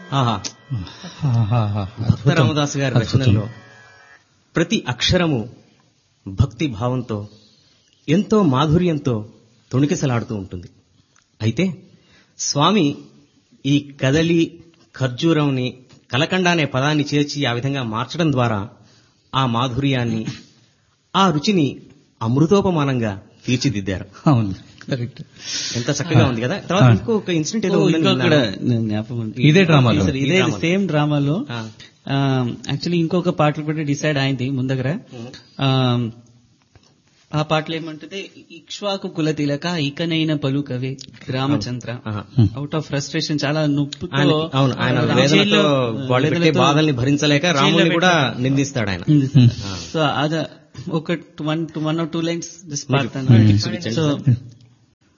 ఆహా భక్త రామదాస్ గారి రచనల్లో ప్రతి అక్షరము భక్తి భావంతో ఎంతో మాధుర్యంతో తొణికిసలాడుతూ ఉంటుంది అయితే స్వామి ఈ కదలి ఖర్జూరంని కలకండ అనే పదాన్ని చేర్చి ఆ విధంగా మార్చడం ద్వారా ఆ మాధుర్యాన్ని ఆ రుచిని అమృతోపమానంగా తీర్చిదిద్దారు అవును కరెక్ట్ ఎంత చక్కగా ఉంది కదా తర్వాత ఇంకొక ఇన్సిడెంట్ ఏదో ఉందని ఇంకొకటి విన్నాను. జ్ఞాపకం ఉంది. ఇదే డ్రామాలో? Sir, ఇదే ఈ డ్రామాలో. సేమ్ డ్రామాలో ఆ. యాక్చువల్లీ ఇంకొక పాటలు కూడా డిసైడ్ అయింది ముందగర ఆ, ఆ పాటలు ఏమంటుంది ఇక్ష్వాకు కుల తిలక ఇకనైన పలుకవే రామచంద్ర ఆహా. అవుట్ ఆఫ్ ఫ్రస్ట్రేషన్ చాలా నొప్పితో ఆయన అవును ఆయన ఆ, వేదనతో జైల్లో, వాళ్ళు పెట్టే వేదనతో బాధల్ని భరించలేక రాముని జైల్లో కూడా నిందిస్తాడు ఆయన సో అద ఒక one one or two lines this part చూపించండి సో సార్.